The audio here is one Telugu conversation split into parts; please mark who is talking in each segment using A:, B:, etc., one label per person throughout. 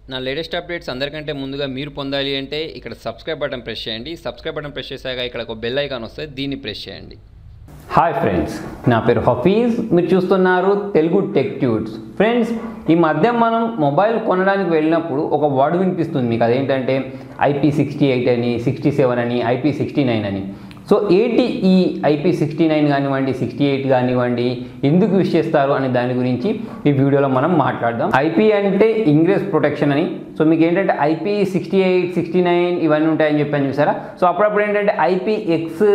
A: నా లేటెస్ట్ అప్డేట్స్ అందరికంటే ముందుగా మీరు పొందాలి అంటే ఇక్కడ సబ్స్క్రైబ్ బటన్ ప్రెస్ చేయండి సబ్స్క్రైబ్ బటన్ ప్రెస్ చేశాక ఇక్కడ ఒక బెల్ ఐకాన్ వస్తే దీన్ని ప్రెస్ చేయండి
B: హాయ్ ఫ్రెండ్స్ నా పేరు హఫీజ్ మీరు చూస్తున్నారు తెలుగు టెక్ ట్యూట్స్ ఫ్రెండ్స్ ఈ మధ్య మనం మొబైల్ కొనడానికి వెళ్ళినప్పుడు ఒక వర్డ్ వినిపిస్తుంది మీకు అదేంటంటే ఐపీ సిక్స్టీ ఎయిట్ అని సిక్స్టీ సెవెన్ అని ఐపీ సిక్స్టీ నైన్ అని సో ఏంటి ఈ ఐపీ సిక్స్టీ నైన్ కానివ్వండి సిక్స్టీ ఎయిట్ కానివ్వండి ఎందుకు యూస్ చేస్తారు అనే దాని గురించి ఈ వీడియోలో మనం మాట్లాడదాం ఐపీ అంటే ఇంగ్రెస్ ప్రొటెక్షన్ అని సో మీకు ఏంటంటే IP sixty eight sixty nine ఇవన్నీ ఉంటాయని చెప్పాను చూసారా సో అప్పుడప్పుడు ఏంటంటే IP X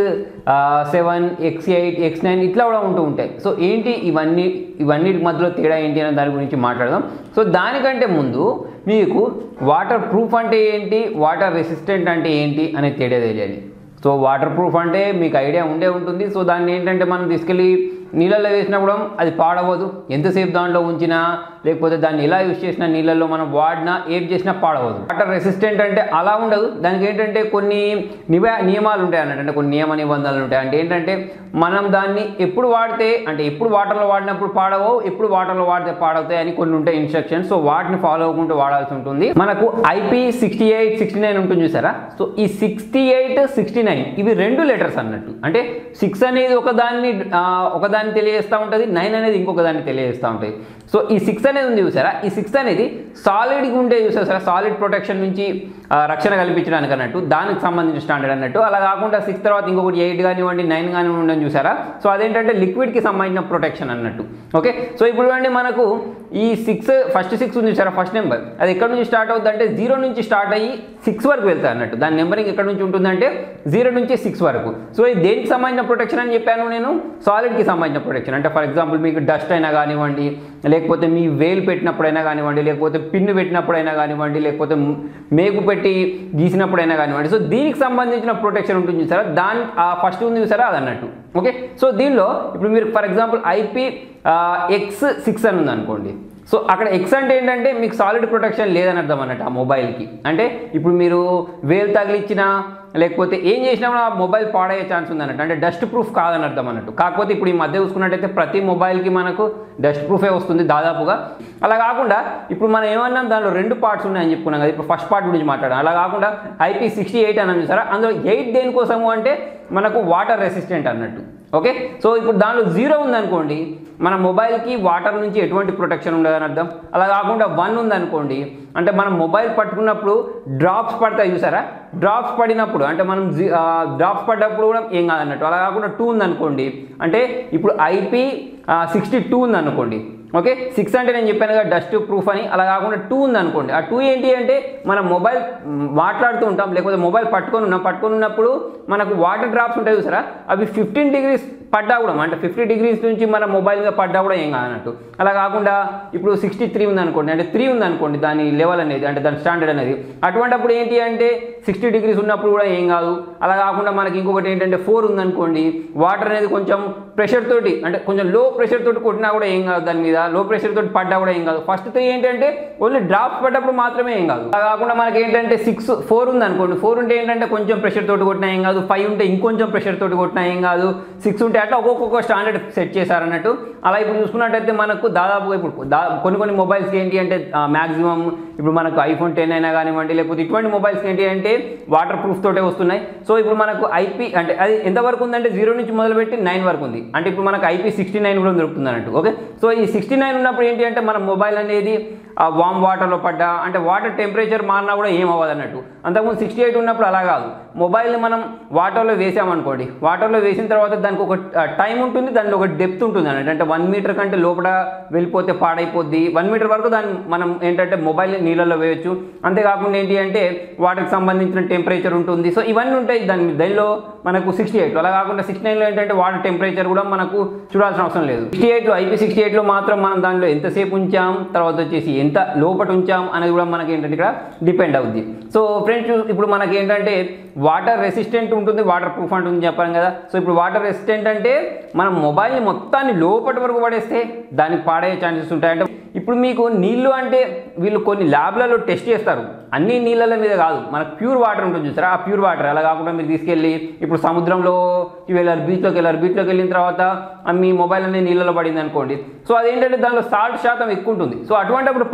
B: seven X eight X nine ఇట్లా కూడా ఉంటూ ఉంటాయి సో ఏంటి ఇవన్నీ ఇవన్నిటి మధ్యలో తేడా ఏంటి అనే దాని గురించి మాట్లాడదాం సో దానికంటే ముందు మీకు వాటర్ ప్రూఫ్ అంటే ఏంటి వాటర్ రెసిస్టెంట్ అంటే ఏంటి అనే తేడా తెలియాలి సో వాటర్ ప్రూఫ్ అంటే మీకు ఐడియా ఉండే ఉంటుంది సో దాన్ని ఏంటంటే మనం తీసుకెళ్ళి నీళ్ళల్లో వేసినా కూడా అది పాడవదు ఎంతసేపు దాంట్లో ఉంచినా లేకపోతే దాన్ని ఎలా యూజ్ చేసినా నీళ్ళల్లో మనం వాడినా ఏం చేసినా పాడవదు వాటర్ రెసిస్టెంట్ అంటే అలా ఉండదు దానికి ఏంటంటే కొన్ని నివ నియమాలు ఉంటాయి అన్నట్టు అంటే కొన్ని నియమ నిబంధనలు ఉంటాయి అంటే ఏంటంటే మనం దాన్ని ఎప్పుడు వాడితే అంటే ఎప్పుడు వాటర్లో వాడినప్పుడు పాడవో ఎప్పుడు వాటర్లో వాడితే పాడవుతాయి అని కొన్ని ఉంటాయి ఇన్స్ట్రక్షన్స్ సో వాటిని ఫాలో అవ్వకుంటూ వాడాల్సి ఉంటుంది మనకు IP sixty eight sixty nine ఉంటుంది చూసారా సో ఈ సిక్స్టీ ఎయిట్ సిక్స్టీ నైన్ ఇవి రెండు లెటర్స్ అన్నట్టు అంటే సిక్స్ అనేది ఒకదాన్ని ఆ, ఒకదాన్ని తెలియజేస్తూ ఉంటుంది నైన్ అనేది ఇంకొక దాన్ని తెలియజేస్తూ ఉంటుంది సో ఈ సిక్స్ అనేది ఉంది చూసారా ఈ సిక్స్ అనేది సాలిడ్గా ఉండే చూసారా సాలిడ్ ప్రొటెక్షన్ నుంచి ఆ, రక్షణ కల్పించడానికి అన్నట్టు దానికి సంబంధించిన స్టాండర్డ్ అన్నట్టు అలా కాకుండా సిక్స్ తర్వాత ఇంకొకటి ఎయిట్ కానివ్వండి నైన్ కానివ్వండి ఉండని చూసారా సో అదేంటంటే లిక్విడ్కి సంబంధించిన ప్రొటెక్షన్ అన్నట్టు ఓకే సో ఇప్పుడు చూడండి మనకు ఈ సిక్స్ ఫస్ట్ సిక్స్ ఉంది చూసారా ఫస్ట్ నెంబర్ అది ఎక్కడ నుంచి స్టార్ట్ అవుతుంది అంటే జీరో నుంచి స్టార్ట్ అయ్యి సిక్స్ వరకు వెళ్తాయి అన్నట్టు దాని నెంబరింగ్ ఎక్కడ నుంచి ఉంటుందంటే జీరో నుంచి సిక్స్ వరకు సో ఇది దేనికి సంబంధించిన ప్రొటెక్షన్ అని చెప్పాను నేను సాలిడ్కి సంబంధించిన ప్రొటెక్షన్ అంటే ఫర్ ఎగ్జాంపుల్ మీకు డస్ట్ అయినా కానివ్వండి లేకపోతే మీ వేలు పెట్టినప్పుడైనా కానివ్వండి లేకపోతే పిన్ను పెట్టినప్పుడైనా కానివ్వండి లేకపోతే మేకు పెట్టి గీసినప్పుడైనా కానివ్వండి సో దీనికి సంబంధించిన ప్రొటెక్షన్ ఉంటుంది చూసారా దాని ఆ ఫస్ట్ ఉంది చూసారా అది అన్నట్టు ఓకే సో దీనిలో ఇప్పుడు మీరు for example IP X six అని ఉంది అనుకోండి సో అక్కడ ఎక్స్ అంటే ఏంటంటే మీకు సాలిడ్ ప్రొటెక్షన్ లేదని అర్థం అన్నట్టు ఆ మొబైల్కి అంటే ఇప్పుడు మీరు వేలు తగిలిచ్చినా లేకపోతే ఏం చేసినా కూడా ఆ మొబైల్ పాడయ్యే ఛాన్స్ ఉంది అన్నట్టు అంటే డస్ట్ ప్రూఫ్ కాదని అర్థం అన్నట్టు కాకపోతే ఇప్పుడు ఈ మధ్య చూసుకున్నట్టయితే ప్రతి మొబైల్కి మనకు డస్ట్ ప్రూఫే వస్తుంది దాదాపుగా అలా కాకుండా ఇప్పుడు మనం ఏమన్నాం దానిలో రెండు పార్ట్స్ ఉన్నాయని చెప్పుకున్నాం కదా ఇప్పుడు ఫస్ట్ పార్ట్ గురించి మాట్లాడాం అలా కాకుండా ఐపీ సిక్స్టీ ఎయిట్ అని చూసారా అందులో ఎయిట్ దేనికోసము అంటే మనకు వాటర్ రెసిస్టెంట్ అన్నట్టు ఓకే సో ఇప్పుడు దానిలో జీరో ఉందనుకోండి మన మొబైల్కి వాటర్ నుంచి ఎటువంటి ప్రొటెక్షన్ ఉండదని అర్థం అలా కాకుండా వన్ ఉందనుకోండి అంటే మనం మొబైల్ పట్టుకున్నప్పుడు డ్రాప్స్ పడతాయి చూసారా డ్రాప్స్ పడినప్పుడు అంటే మనం డ్రాప్స్ పడ్డప్పుడు కూడా ఏం కాదన్నట్టు అలా కాకుండా టూ ఉందనుకోండి అంటే ఇప్పుడు ఐపీ సిక్స్టీ టూ ఉందనుకోండి ఓకే సిక్స్ అంటే నేను చెప్పాను కదా డస్ట్ ప్రూఫ్ అని అలా కాకుండా టూ ఉంది అనుకోండి ఆ టూ ఏంటి అంటే మనం మొబైల్ మాట్లాడుతూ ఉంటాం లేకపోతే మొబైల్ పట్టుకొని ఉన్నాం పట్టుకొని ఉన్నప్పుడు మనకు వాటర్ డ్రాప్స్ ఉంటాయి చూసారా అవి ఫిఫ్టీన్ డిగ్రీస్ పడ్డా కూడా అంటే ఫిఫ్టీ డిగ్రీస్ నుంచి మన మొబైల్ మీద పడ్డా కూడా ఏం కాదన్నట్టు అలా కాకుండా ఇప్పుడు సిక్స్టీ త్రీ ఉంది అనుకోండి అంటే త్రీ ఉంది అనుకోండి దాని లెవెల్ అనేది అంటే దాని స్టాండర్డ్ అనేది అటువంటిప్పుడు ఏంటి అంటే సిక్స్టీ డిగ్రీస్ ఉన్నప్పుడు కూడా ఏం కాదు అలా కాకుండా మనకి ఇంకొకటి ఏంటంటే ఫోర్ ఉందనుకోండి వాటర్ అనేది కొంచెం ప్రెషర్ తోటి అంటే కొంచెం లో ప్రెషర్ తోటి కొట్టినా కూడా ఏం కాదు దాని మీద లో ప్రెషర్ తోటి పడ్డా కూడా ఏం కాదు ఫస్ట్ త్రీ ఏంటంటే ఓన్లీ డ్రాప్స్ పడ్డప్పుడు మాత్రమే ఏం కాదు అలా కాకుండా మనకి ఏంటంటే సిక్స్ ఫోర్ ఉంది అనుకోండి ఫోర్ ఉంటే ఏంటంటే కొంచెం ప్రెషర్ తోటి కొట్టినా ఏం కాదు ఫైవ్ ఉంటే ఇంకొంచెం ప్రెషర్ తోటి కొట్టినా ఏం కాదు సిక్స్ ఉంటే అట్లా ఒక్కొక్క స్టాండర్డ్ సెట్ చేశారన్నట్టు అలా ఇప్పుడు చూసుకున్నట్టయితే మనకు దాదాపుగా ఇప్పుడు దా కొన్ని కొన్ని మొబైల్స్కి ఏంటి అంటే మ్యాక్సిమం ఇప్పుడు మనకు ఐఫోన్ టెన్ అయినా కానివ్వండి లేకపోతే ఇటువంటి మొబైల్స్కి ఏంటి అంటే వాటర్ ప్రూఫ్ తోటే వస్తున్నాయి సో ఇప్పుడు మనకు ఐపీ అంటే అది ఎంతవరకు ఉందంటే జీరో నుంచి మొదలుపెట్టి నైన్ వరకు ఉంది అంటే ఇప్పుడు మనకు ఐపీ సిక్స్టీ నైన్ కూడా దొరుకుతుంది అన్నట్టు ఓకే సో ఈ సిక్స్టీ నైన్ ఉన్నప్పుడు ఏంటి అంటే మన మొబైల్ అనేది ఆ వామ్ వాటర్లో పడ్డా అంటే వాటర్ టెంపరేచర్ మారినా కూడా ఏం అవ్వదు అన్నట్టు అంతకుముందు సిక్స్టీ ఎయిట్ ఉన్నప్పుడు అలా కాదు మొబైల్ని మనం వాటర్లో వేసామనుకోండి వాటర్లో వేసిన తర్వాత దానికి ఒక టైం ఉంటుంది దానిలో ఒక డెప్త్ ఉంటుంది అన్నట్టు అంటే వన్ మీటర్ కంటే లోపల వెళ్ళిపోతే పాడైపోద్ది వన్ మీటర్ వరకు దాన్ని మనం ఏంటంటే మొబైల్ నీళ్ళల్లో వేయొచ్చు అంతేకాకుండా ఏంటి అంటే వాటర్కి సంబంధించిన టెంపరేచర్ ఉంటుంది సో ఇవన్నీ ఉంటాయి దాని దానిలో మనకు సిక్స్టీ ఎయిట్ అలా కాకుండా సిక్స్టీ నైన్లో ఏంటంటే వాటర్ టెంపరేచర్ కూడా మనకు చూడాల్సిన అవసరం లేదు సిక్స్టీ ఎయిట్లో ఐపీ సిక్స్టీ ఎయిట్లో మాత్రం మనం దానిలో ఎంతసేపు ఉంచాం తర్వాత వచ్చేసి ఎంత లోపట ఉంచాం అనేది కూడా మనకి ఏంటంటే ఇక్కడ డిపెండ్ అవుద్ది సో ఫ్రెండ్స్ ఇప్పుడు మనకి ఏంటంటే వాటర్ రెసిస్టెంట్ ఉంటుంది వాటర్ ప్రూఫ్ అంటుంది చెప్పాను కదా సో ఇప్పుడు వాటర్ రెసిస్టెంట్ అంటే మనం మొబైల్ని మొత్తాన్ని లోపటి వరకు పడేస్తే దానికి పాడయ్యే ఛాన్సెస్ ఉంటాయి అంటే ఇప్పుడు మీకు నీళ్లు అంటే వీళ్ళు కొన్ని ల్యాబ్లలో టెస్ట్ చేస్తారు అన్ని నీళ్ళల మీద కాదు మనకు ప్యూర్ వాటర్ ఉంటుంది చూసారా ఆ ప్యూర్ వాటర్ అలా కాకుండా మీరు తీసుకెళ్ళి ఇప్పుడు సముద్రంలోకి వెళ్ళారు బీచ్లోకి వెళ్ళారు బీచ్లోకి వెళ్ళిన తర్వాత ఆ మీ మొబైల్ అనేది నీళ్ళలో పడింది అనుకోండి సో అదేంటంటే దానిలో సాల్ట్ శాతం ఎక్కువ ఉంటుంది సో అటువంటిప్పుడు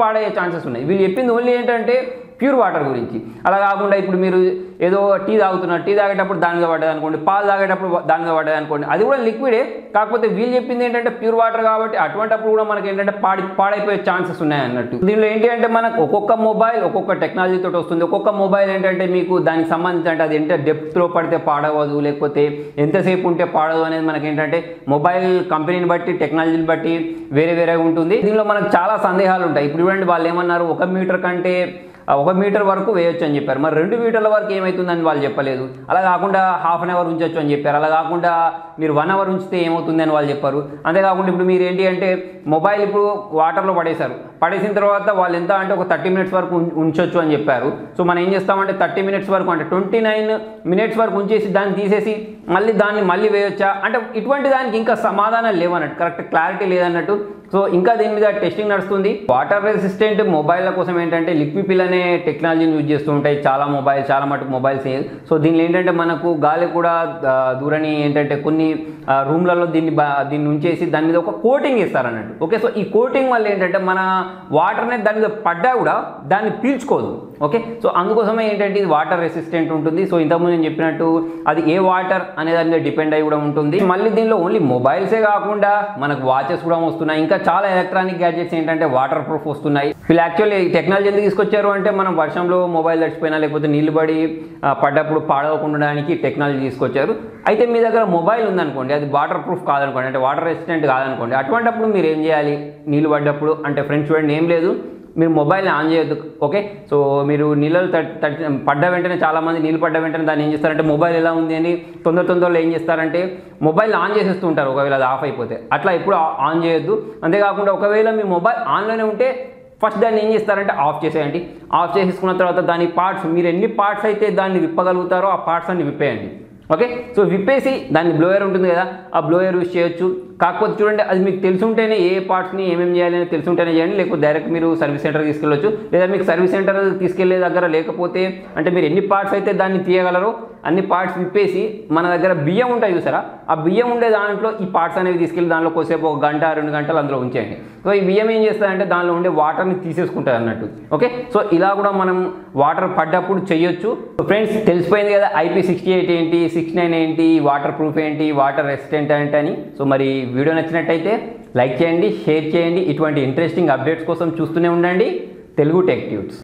B: పాడయ్యే ఛాన్సెస్ ఉన్నాయి వీళ్ళు చెప్పింది ఓన్లీ ఏంటంటే ప్యూర్ వాటర్ గురించి అలా కాకుండా ఇప్పుడు మీరు ఏదో టీ తాగుతున్నారు టీ తాగేటప్పుడు దానిగా పడ్డది అనుకోండి పాలు తాగేటప్పుడు దానిగా పడ్డది అనుకోండి అది కూడా లిక్విడే కాకపోతే వీళ్ళు చెప్పింది ఏంటంటే ప్యూర్ వాటర్ కాబట్టి అటువంటిప్పుడు కూడా మనకి ఏంటంటే పాడి పాడైపోయే ఛాన్సెస్ ఉన్నాయి అన్నట్టు దీనిలో ఏంటి అంటే మనకు ఒక్కొక్క మొబైల్ ఒక్కొక్క టెక్నాలజీ తోటి వస్తుంది ఒక్కొక్క మొబైల్ ఏంటంటే మీకు దానికి సంబంధించి అంటే అది ఎంత డెప్త్లో పడితే పాడవదు లేకపోతే ఎంతసేపు ఉంటే పాడదు అనేది మనకి ఏంటంటే మొబైల్ కంపెనీని బట్టి టెక్నాలజీని బట్టి వేరే వేరేగా ఉంటుంది దీనిలో మనకు చాలా సందేహాలు ఉంటాయి ఇప్పుడు చూడండి వాళ్ళు ఏమన్నారు ఒక మీటర్ కంటే ఆ ఒక మీటర్ వరకు వేయొచ్చు అని చెప్పారు మరి రెండు మీటర్ల వరకు ఏమవుతుందని వాళ్ళు చెప్పలేదు అలా కాకుండా హాఫ్ అన్ అవర్ ఉంచొచ్చు అని చెప్పారు అలా కాకుండా మీరు వన్ అవర్ ఉంచితే ఏమవుతుంది అని వాళ్ళు చెప్పారు అంతేకాకుండా ఇప్పుడు మీరు ఏంటి అంటే మొబైల్ ఇప్పుడు వాటర్లో పడేశారు పడేసిన తర్వాత వాళ్ళు ఎంత అంటే ఒక థర్టీ మినిట్స్ వరకు ఉం- ఉంచొచ్చు అని చెప్పారు సో మనం ఏం చేస్తామంటే థర్టీ మినిట్స్ వరకు అంటే ట్వంటీ నైన్ మినిట్స్ వరకు ఉంచేసి దాన్ని తీసేసి మళ్ళీ దాన్ని మళ్ళీ వేయొచ్చా అంటే ఇటువంటి దానికి ఇంకా సమాధానం లేవన్నట్టు కరెక్ట్ క్లారిటీ లేదన్నట్టు సో ఇంకా దీని మీద టెస్టింగ్ నడుస్తుంది వాటర్ రెసిస్టెంట్ మొబైల్ల కోసం ఏంటంటే లిక్విపిల్ అనే టెక్నాలజీని యూజ్ చేస్తూ ఉంటాయి చాలా మొబైల్ చాలా మటుకు మొబైల్స్ సో దీనిలో ఏంటంటే మనకు గాలి కూడా ఆ, దూరని ఏంటంటే కొన్ని ఆ, రూమ్లలో దీన్ని బా- దీన్ని ఉంచేసి దాని మీద ఒక కోటింగ్ ఇస్తారు అన్నట్టు ఓకే సో ఈ కోటింగ్ వల్ల ఏంటంటే మన వాటర్ అనేది దాని మీద పడ్డా కూడా దాన్ని పీల్చుకోదు ఓకే సో అందుకోసమే ఏంటంటే ఇది వాటర్ రెసిస్టెంట్ ఉంటుంది సో ఇంతకుముందు నేను చెప్పినట్టు అది ఏ వాటర్ అనే దాని మీద డిపెండ్ అయి కూడా ఉంటుంది మళ్ళీ దీనిలో ఓన్లీ మొబైల్సే కాకుండా మనకు వాచెస్ కూడా వస్తున్నాయి ఇంకా చాలా ఎలక్ట్రానిక్ గ్యాడ్జెట్స్ ఏంటంటే వాటర్ ప్రూఫ్ వస్తున్నాయి వీళ్ళు యాక్చువల్లీ ఈ టెక్నాలజీ ఎందుకు తీసుకొచ్చారు అంటే మనం వర్షంలో మొబైల్ తడిచిపోయినా లేకపోతే నీళ్ళు పడి ఆ, పడ్డప్పుడు పాడవకుండడానికి టెక్నాలజీ తీసుకొచ్చారు అయితే మీ దగ్గర మొబైల్ ఉందనుకోండి అది వాటర్ ప్రూఫ్ కాదనుకోండి అంటే వాటర్ రెసిస్టెంట్ కాదనుకోండి అటువంటిప్పుడు మీరు ఏం చేయాలి నీళ్ళు పడ్డప్పుడు అంటే ఫ్రెండ్స్ చూడండి ఏం లేదు మీరు మొబైల్ని ఆన్ చేయొద్దు ఓకే సో మీరు నీళ్ళు తడి తడి పడ్డ వెంటనే చాలామంది నీళ్ళు పడ్డ వెంటనే దాన్ని ఏం చేస్తారంటే మొబైల్ ఎలా ఉంది అని తొందర తొందరలో ఏం చేస్తారంటే మొబైల్ ఆన్ చేసేస్తూ ఉంటారు ఒకవేళ అది ఆఫ్ అయిపోతే అట్లా ఎప్పుడు ఆ- ఆన్ చేయొద్దు అంతేకాకుండా ఒకవేళ మీ మొబైల్ ఆన్లోనే ఉంటే ఫస్ట్ దాన్ని ఏం చేస్తారంటే ఆఫ్ చేసేయండి ఆఫ్ చేసేసుకున్న తర్వాత దాని పార్ట్స్ మీరు ఎన్ని పార్ట్స్ అయితే దాన్ని విప్పగలుగుతారో ఆ పార్ట్స్ అన్ని విప్పేయండి ఓకే సో విప్పేసి దాన్ని బ్లోయర్ ఉంటుంది కదా ఆ బ్లోయర్ యూస్ చేయొచ్చు కాకపోతే చూడండి అది మీకు తెలుసుంటేనే ఏ పార్ట్స్ని ఏమేమి చేయాలని తెలుసుంటేనే చేయండి లేకపోతే డైరెక్ట్ మీరు సర్వీస్ సెంటర్కి తీసుకెళ్ళొచ్చు లేదా మీకు సర్వీస్ సెంటర్ తీసుకెళ్లే దగ్గర లేకపోతే అంటే మీరు ఎన్ని పార్ట్స్ అయితే దాన్ని తీయగలరో అన్ని పార్ట్స్ విప్పేసి మన దగ్గర బియ్యం ఉంటాయి చూసారా ఆ బియ్యం ఉండే దాంట్లో ఈ పార్ట్స్ అనేవి తీసుకెళ్ళి దాంట్లో కొద్దిసేపు ఒక గంట రెండు గంటలు అందులో ఉంచేయండి సో ఈ బియ్యం ఏం చేస్తారంటే దానిలో ఉండే వాటర్ని తీసేసుకుంటారు అన్నట్టు ఓకే సో ఇలా కూడా మనం వాటర్ పడ్డప్పుడు చేయొచ్చు ఫ్రెండ్స్ తెలిసిపోయింది కదా ఐపీ సిక్స్టీ ఎయిట్ ఏంటి సిక్స్ నైన్ ఏంటి వాటర్ ప్రూఫ్ ఏంటి వాటర్ రెసిస్టెంట్ ఏంటి అని సో మరి వీడియో నచ్చినట్టయితే లైక్ చేయండి షేర్ చేయండి ఇటువంటి ఇంట్రెస్టింగ్ అప్డేట్స్ కోసం చూస్తూనే ఉండండి తెలుగు టెక్ ట్యూట్స్